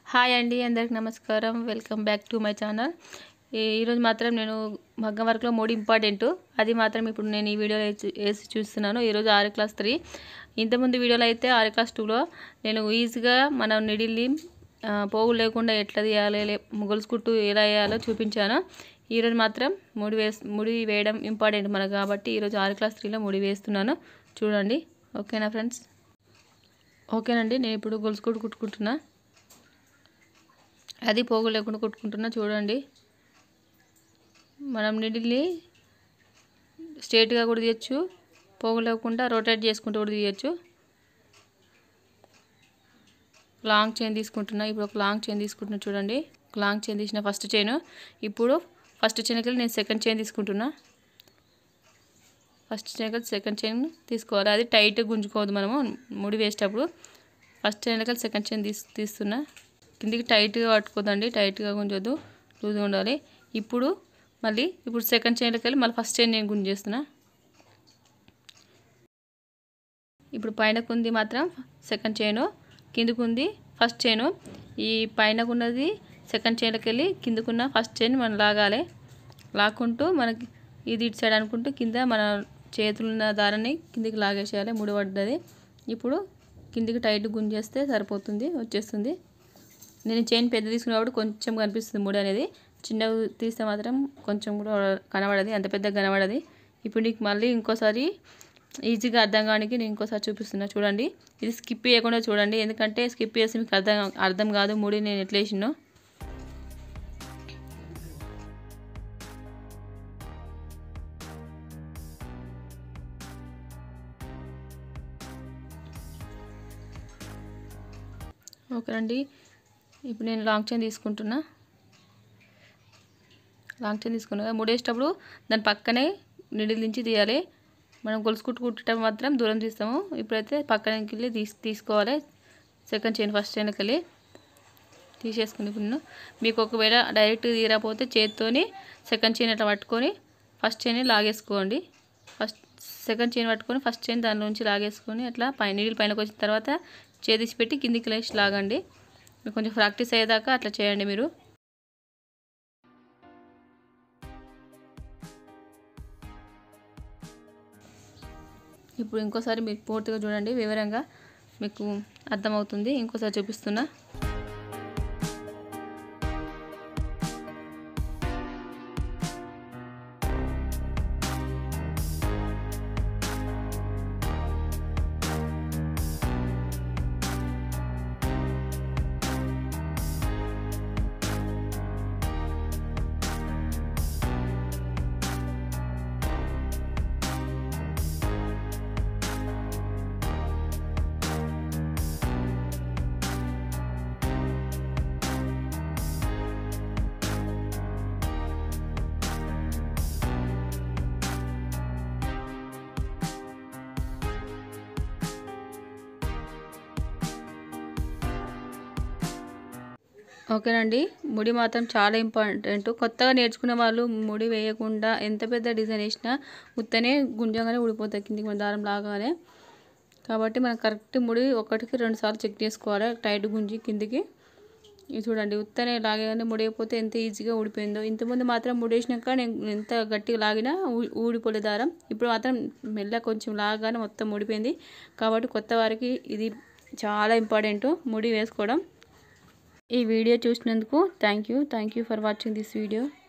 hi అండి అందరికి నమస్కారం welcome back to my channel ఈరోజు మాత్రం నేను మగ్గం వర్క్లో మూడు ఇంపార్టెంట్ అది మాత్రం ఇప్పుడు నేను ఈ వీడియోలో వేసి- వేసి చూస్తున్నాను ఈరోజు ఆరు క్లాస్ త్రీ ఇంతకుముందు వీడియోలో అయితే ఆరు క్లాస్ టూలో నేను ఈజీగా మన నిడిల్ని ఆ, పోగులు లేకుండా ఎట్లా తీయాలి లే- గొలుసు కుట్టు ఎలా వేయాలో చూపించాను ఈరోజు మాత్రం ముడి వేస్ ముడి వేయడం ఇంపార్టెంట్ మనకు కాబట్టి ఈరోజు ఆరు క్లాస్ త్రీలో ముడి వేస్తున్నాను చూడండి ఓకేనా ఫ్రెండ్స్ ఓకేనండి నేను ఇప్పుడు గొలుసు కుట్టు కుట్టుకుంటున్నా అది పోగు లేకుండా కుట్టుకుంటున్నా చూడండి మనం నిడిల్ని స్ట్రేట్గా కూడా తీయచ్చు పోగు లేకుండా రొటేట్ చేసుకుంటూ కూడా తీయచ్చు లాంగ్ చైన్ తీసుకుంటున్నా ఇప్పుడు ఒక లాంగ్ చైన్ తీసుకుంటున్నా చూడండి ఒక లాంగ్ చైన్ తీసిన ఫస్ట్ చైన్ ఇప్పుడు ఫస్ట్ చైన్కి నేను సెకండ్ చైన్ తీసుకుంటున్నా ఫస్ట్ చైన్ సెకండ్ చైన్ తీసుకోవాలి అది టైట్ గుంజుకోవద్దు మనము ముడి వేసేటప్పుడు ఫస్ట్ చైన్ సెకండ్ చైన్ తీస్ తీస్తున్నా కిందికి టైట్గా పట్టుకోదండి టైట్గా గుంజొద్దు లూజ్గా ఉండాలి ఇప్పుడు మళ్ళీ ఇప్పుడు సెకండ్ చైన్లోకి వెళ్ళి మళ్ళీ ఫస్ట్ చైన్ నేను గుంజేస్తున్నా ఇప్పుడు పైనకు ఉంది మాత్రం సెకండ్ చైను కిందకు ఉంది ఫస్ట్ చైను ఈ పైనకున్నది సెకండ్ చైన్లోకి వెళ్ళి కిందకున్న ఫస్ట్ చైన్ మనం లాగాలి లాక్కుంటూ మనకి ఇది ఇటు సైడ్ అనుకుంటూ కింద మన చేతులున్న దారాన్ని కిందికి లాగేసేయాలి ముడిపడ్డది ఇప్పుడు కిందికి టైట్ గుంజేస్తే సరిపోతుంది వచ్చేస్తుంది నేను చైన్ పెద్ద తీసుకున్నప్పుడు కొంచెం కనిపిస్తుంది ముడి అనేది చిన్నగా తీస్తే మాత్రం కొంచెం కూడా కనబడది అంత పెద్ద కనబడది ఇప్పుడు నీకు మళ్ళీ ఇంకోసారి ఈజీగా అర్థం కానికి నేను ఇంకోసారి చూపిస్తున్నా చూడండి ఇది స్కిప్ చేయకుండా చూడండి ఎందుకంటే స్కిప్ చేసి మీకు అర్థం అర్థం కాదు ముడి నేను ఎట్లా వేసినో ఓకేనండి ఇప్పుడు నేను లాంగ్ చైన్ తీసుకుంటున్నా లాంగ్ చైన్ తీసుకున్నా ముడేసేటప్పుడు దాని పక్కనే నిడిల్ నుంచి తీయాలి మనం గొలుసు కుట్టు కుట్టేటప్పుడు మాత్రం దూరం తీస్తాము ఇప్పుడైతే పక్కనకి వెళ్ళి తీసి తీసుకోవాలి సెకండ్ చైన్ ఫస్ట్ చైన్కి వెళ్ళి తీసేసుకుని ఇప్పుడు మీకు ఒకవేళ డైరెక్ట్ తీయకపోతే చేత్తోని సెకండ్ చైన్ అట్లా పట్టుకొని ఫస్ట్ చైన్ లాగేసుకోండి ఫస్ట్ సెకండ్ చైన్ పట్టుకొని ఫస్ట్ చైన్ దాని నుంచి లాగేసుకొని అట్లా పై నీళ్ళు పైనకి వచ్చిన తర్వాత చేతిసి పెట్టి కిందికి లేచి లాగండి మీకు కొంచెం ప్రాక్టీస్ అయ్యేదాకా అట్లా చేయండి మీరు ఇప్పుడు ఇంకోసారి మీకు పూర్తిగా చూడండి వివరంగా మీకు అర్థమవుతుంది ఇంకోసారి చూపిస్తున్నా ఓకేనండి ముడి మాత్రం చాలా ఇంపార్టెంట్ కొత్తగా నేర్చుకునే వాళ్ళు ముడి వేయకుండా ఎంత పెద్ద డిజైన్ వేసినా ఉత్తనే గుంజంగానే ఊడిపోతాయి కిందికి మన దారం లాగానే కాబట్టి మనం కరెక్ట్ ముడి ఒకటికి రెండు సార్లు చెక్ చేసుకోవాలి టైట్ గుంజి కిందికి ఇది చూడండి ఉత్తనే లాగగానే ముడిపోతే ఎంత ఈజీగా ఊడిపోయిందో ఇంతకుముందు మాత్రం ముడేసినాక నేను ఎంత గట్టిగా లాగినా ఊ- ఊడిపోలే దారం ఇప్పుడు మాత్రం మెల్ల కొంచెం లాగానే మొత్తం ఊడిపోయింది కాబట్టి కొత్త వారికి ఇది చాలా ఇంపార్టెంట్ ముడి వేసుకోవడం ఈ వీడియో చూసినందుకు thank you thank you for watching this video